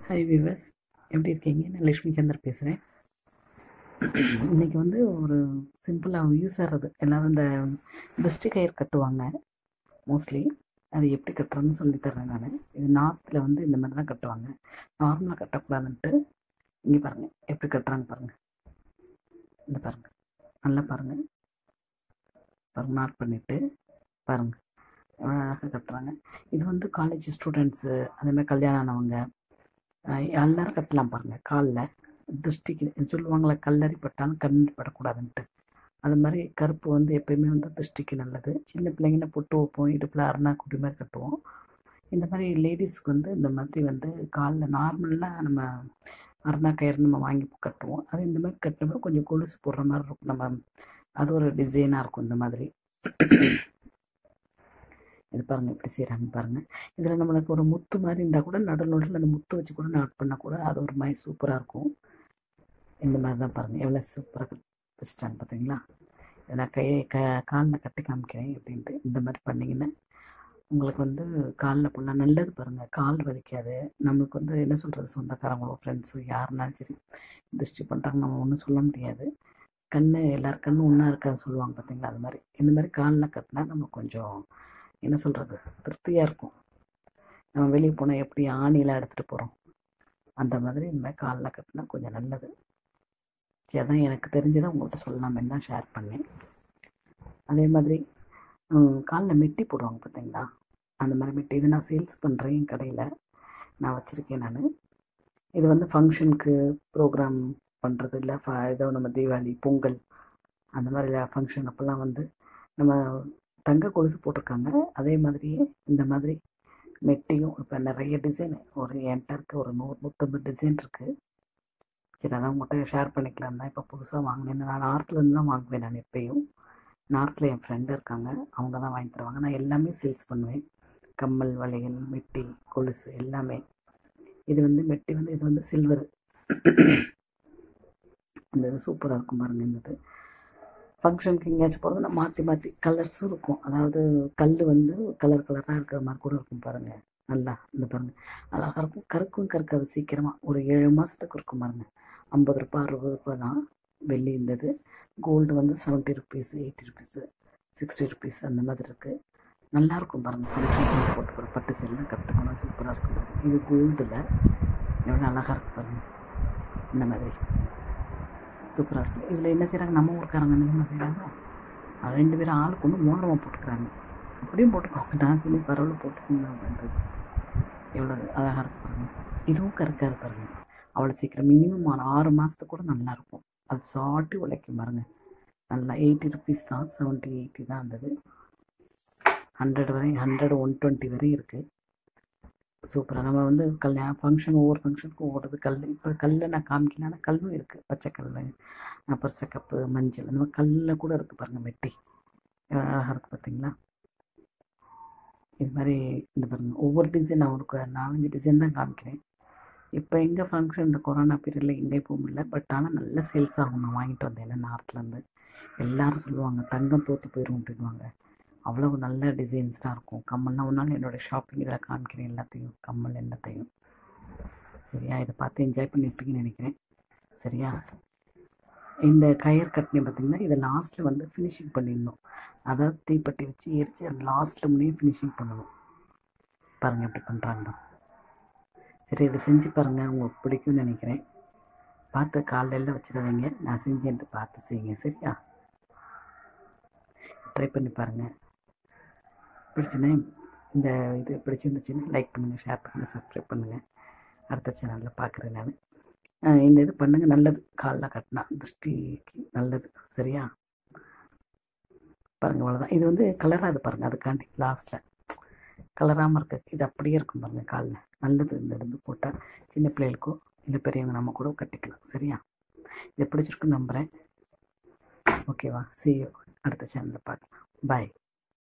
hi viewers எப்படி இருக்கீங்க நான் லக்ஷ்மி சந்தர் பேசுகிறேன் இன்றைக்கி வந்து ஒரு சிம்பிளாக யூஸ் ஆகிறது எல்லோரும் இந்த திருஷ்டி கயிறு கட்டுவாங்க மோஸ்ட்லி அது எப்படி கட்டுறதுன்னு சொல்லி தரேன் நான் இது நார்த்தில் வந்து இந்த மாதிரி தான் கட்டுவாங்க நார்மலாக கட்டக்கூடாதுன்ட்டு இங்கே பாருங்கள் எப்படி கட்டுறாங்க பாருங்கள் இந்த பாருங்கள் நல்லா பாருங்கள் பாருங்கள் நாட் பண்ணிவிட்டு பாருங்கள் எவ்வளோ அழகாக கட்டுறாங்க இது வந்து காலேஜ் ஸ்டூடெண்ட்ஸு அதேமாதிரி கல்யாணம் ஆனவங்க அஹ் எல்லாரும் கட்டலாம் பாருங்கள் காலில் திருஷ்டிக்கு சொல்லுவாங்களே கல்லறி பட்டாலும் கண் படக்கூடாதுன்ட்டு அது மாதிரி கருப்பு வந்து எப்பயுமே வந்து திருஷ்டிக்கு நல்லது சின்ன பிள்ளைங்கன்னா பொட்டு வைப்போம் இடுப்பில் அரணா குடி மாதிரி கட்டுவோம் இந்த மாதிரி லேடிஸ்க்கு வந்து இந்த மாதிரி வந்து காலில் நார்மலாக நம்ம அரணா கயிறு நம்ம வாங்கி கட்டுவோம் அது இந்த மாதிரி கட்டும்போது கொஞ்சம் கொலுசு போடுற மாதிரி இருக்கும் நம்ம அது ஒரு டிசைனாக இருக்கும் இந்த மாதிரி இது பாருங்கள் எப்படி செய்கிறாங்க பாருங்கள் இதில் நம்மளுக்கு ஒரு முத்து மாதிரி இருந்தால் கூட நடுவில் நடுவில் அந்த முத்து வச்சு கூட நாட் பண்ணால் கூட அது ஒரு மாதிரி சூப்பராக இருக்கும் இந்த மாதிரி தான் பாருங்கள் எவ்வளோ சூப்பராக வச்சுட்டாங்க பார்த்தீங்களா இதை நான் கையை க காலில் கட்டி காமிக்கிறேன் எப்படின்ட்டு இந்த மாதிரி பண்ணிங்கன்னா உங்களுக்கு வந்து காலில் ஃபுல்லாக நல்லது பாருங்கள் கால் வலிக்காது நம்மளுக்கு வந்து என்ன சொல்கிறது சொந்தக்காரங்களோ ஃப்ரெண்ட்ஸோ யாருனாலும் சரி திருஷ்டி பண்ணுறாங்க நம்ம ஒன்றும் சொல்ல முடியாது கண் எல்லார் கண்ணும் ஒன்றா இருக்காது சொல்லுவாங்க பார்த்தீங்களா அது மாதிரி இந்த மாதிரி காலில் கட்டினா நம்ம கொஞ்சம் என்ன சொல்கிறது திருப்தியாக இருக்கும் நம்ம வெளியே போனால் எப்படி ஆணிலாம் எடுத்துகிட்டு போகிறோம் அந்த மாதிரி இந்த மாதிரி காலில் கட்டினா கொஞ்சம் நல்லது சரி அதான் எனக்கு தெரிஞ்சதை உங்கள்கிட்ட சொல்லலாமேன்னு தான் ஷேர் பண்ணேன் அதே மாதிரி காலில் மெட்டி போடுவாங்க பார்த்தீங்களா அந்த மாதிரி மெட்டி இது நான் சேல்ஸ் பண்ணுறேன் என் கடையில் நான் வச்சுருக்கேன் நான் இது வந்து ஃபங்க்ஷனுக்கு ப்ரோக்ராம் பண்ணுறது இல்லை ஃப ஏதோ நம்ம தீபாவளி பொங்கல் அந்த மாதிரி ஃபங்க்ஷன் அப்போல்லாம் வந்து நம்ம தங்க கொலுசு போட்டிருக்காங்க அதே மாதிரியே இந்த மாதிரி மெட்டியும் இப்போ நிறைய டிசைன் ஒரு என்கிட்ட இருக்க ஒரு நூறு நூற்றம்பது டிசைன் இருக்குது சரி அதான் உங்கள்கிட்ட ஷேர் பண்ணிக்கலாம் தான் இப்போ புதுசாக வாங்கினேன் நான் நார்த்லேருந்து தான் வாங்குவேன் நான் எப்பயும் நார்த்தில் என் ஃப்ரெண்டு இருக்காங்க அவங்க தான் வாங்கி தருவாங்க நான் எல்லாமே சேல்ஸ் பண்ணுவேன் கம்மல் வளையல் மெட்டி கொலுசு எல்லாமே இது வந்து மெட்டி வந்து இது வந்து சில்வர் இந்த இது சூப்பராக இருக்கும் பாருங்கள் இந்த இது ஃபங்க்ஷனுக்கு எங்கேயாச்சும் போகிறது நான் மாற்றி மாற்றி கலர்ஸும் இருக்கும் அதாவது கல் வந்து கலர் கலராக இருக்கிற மாதிரி கூட இருக்கும் பாருங்கள் நல்லா இந்த பாருங்கள் அழகாக இருக்கும் கருக்கும் கருக்காது சீக்கிரமாக ஒரு ஏழு மாதத்துக்கு இருக்கும் பாருங்கள் ஐம்பது ரூபாய் அறுபது ரூபாய் தான் வெள்ளி இருந்தது கோல்டு வந்து seventy rupees eighty rupees sixty rupees அந்த மாதிரி இருக்குது நல்லாயிருக்கும் பாருங்கள் ஃபங்க்ஷன் போட்டு பட்டு சேலாம் கட்டுக்கணும் சூப்பராக இருக்கும் பாருங்கள் இது கோல்டில் எவ்வளோ அழகாக இருக்குது பாருங்கள் இந்த மாதிரி சூப்பராக இருக்குது இதில் என்ன செய்கிறாங்க நம்ம ஊருக்காரங்க என்ன செய்கிறாங்க ரெண்டு பேரும் ஆளுக்கு ஒன்று மோதிரமாக போட்டுக்கிறாங்க அப்படியும் போட்டுக்கோங்க நான் சொல்லி பரவாயில்ல போட்டுக்கோங்க அப்படின்றது எவ்வளோ அழகாக இருக்கு பாருங்க இதுவும் கருக்காது பாருங்க அவ்வளோ சீக்கிரம் மினிமம் ஒரு ஆறு மாதத்துக்கு கூட நல்லாயிருக்கும் அது சாட்டி உழைக்கும் பாருங்க நல்லா எயிட்டி ருபீஸ் தான் செவன்ட்டி எயிட்டி தான் இருந்தது ஹண்ட்ரட் வரை ஹண்ட்ரட் ஒன் டுவெண்ட்டி வரை இருக்குது சூப்பராக நம்ம வந்து கல்யாணம் ஃபங்க்ஷன் ஒவ்வொரு ஃபங்க்ஷனுக்கும் ஓடுறது கல் இப்போ கல்லை நான் காமிக்கலான்னா கல்லும் இருக்குது பச்சை கல் அப்புறம் செக்கப்பு மஞ்சள் அந்த மாதிரி கல்லில் கூட இருக்குது பாருங்கள் மெட்டி அழகாக இருக்குது பார்த்தீங்களா இது மாதிரி இந்த பாருங்கள் ஒவ்வொரு டிசைன் நான் ஒரு நாலஞ்சு டிசைன் தான் காமிக்கிறேன் இப்போ எங்கள் ஃபங்க்ஷன் இந்த கொரோனா பீரியடில் எங்கே போக முடியல பட் ஆனால் நல்ல சேல்ஸ் ஆகும் நான் வாங்கிட்டு வந்தேன் நார்த்லேருந்து எல்லோரும் சொல்லுவாங்க தங்கம் தோற்று போயிடும் அப்படின்வாங்க அவ்வளோ நல்ல டிசைன்ஸ்லாம் இருக்கும் கம்மல்லாம் ஒரு நாள் என்னோடய ஷாப்பிங் இதில் காமிக்கிறேன் எல்லாத்தையும் கம்மல் எல்லாத்தையும் சரியா இதை பார்த்து என்ஜாய் பண்ணியிருப்பீங்கன்னு நினைக்கிறேன் சரியா இந்த கயர் கட்டினே பார்த்திங்கன்னா இதை லாஸ்ட்டில் வந்து ஃபினிஷிங் பண்ணிடணும் அதாவது தீப்பெட்டி வச்சு எரித்து அது லாஸ்ட்டில் முன்னே ஃபினிஷிங் பண்ணணும் பாருங்கள் எப்படி பண்ணுறாங்க சரி இதை செஞ்சு பாருங்கள் உங்களுக்கு பிடிக்கும்னு நினைக்கிறேன் பார்த்து காலையில் வச்சிடாதீங்க நான் செஞ்சேன்ட்டு பார்த்து செய்யுங்க சரியா ட்ரை பண்ணி பாருங்கள் பிடிச்சுன்னா இந்த இது பிடிச்சிருந்துச்சுன்னா லைக் பண்ணுங்கள் ஷேர் பண்ணுங்கள் சப்ஸ்கிரைப் பண்ணுங்கள் அடுத்த சேனலில் பார்க்குறேன் நான் இந்த இது பண்ணுங்கள் நல்லது காலில் கட்டினா திருஷ்டிக்கு நல்லது சரியா பாருங்கள் அவ்வளோதான் இது வந்து கலராக இது பாருங்கள் அதுக்காண்டி லாஸ்ட்டில் கலராமல் இருக்க இது அப்படியே இருக்கும் பாருங்கள் காலில் நல்லது இந்த இது போட்டால் சின்ன பிள்ளைகளுக்கோ இல்லை பெரியவங்க நம்ம கூட கட்டிக்கலாம் சரியா இதை பிடிச்சிருக்குன்னு நம்புகிறேன் ஓகேவா சி அடுத்த சேனலில் பார்க்கலாம் பாய்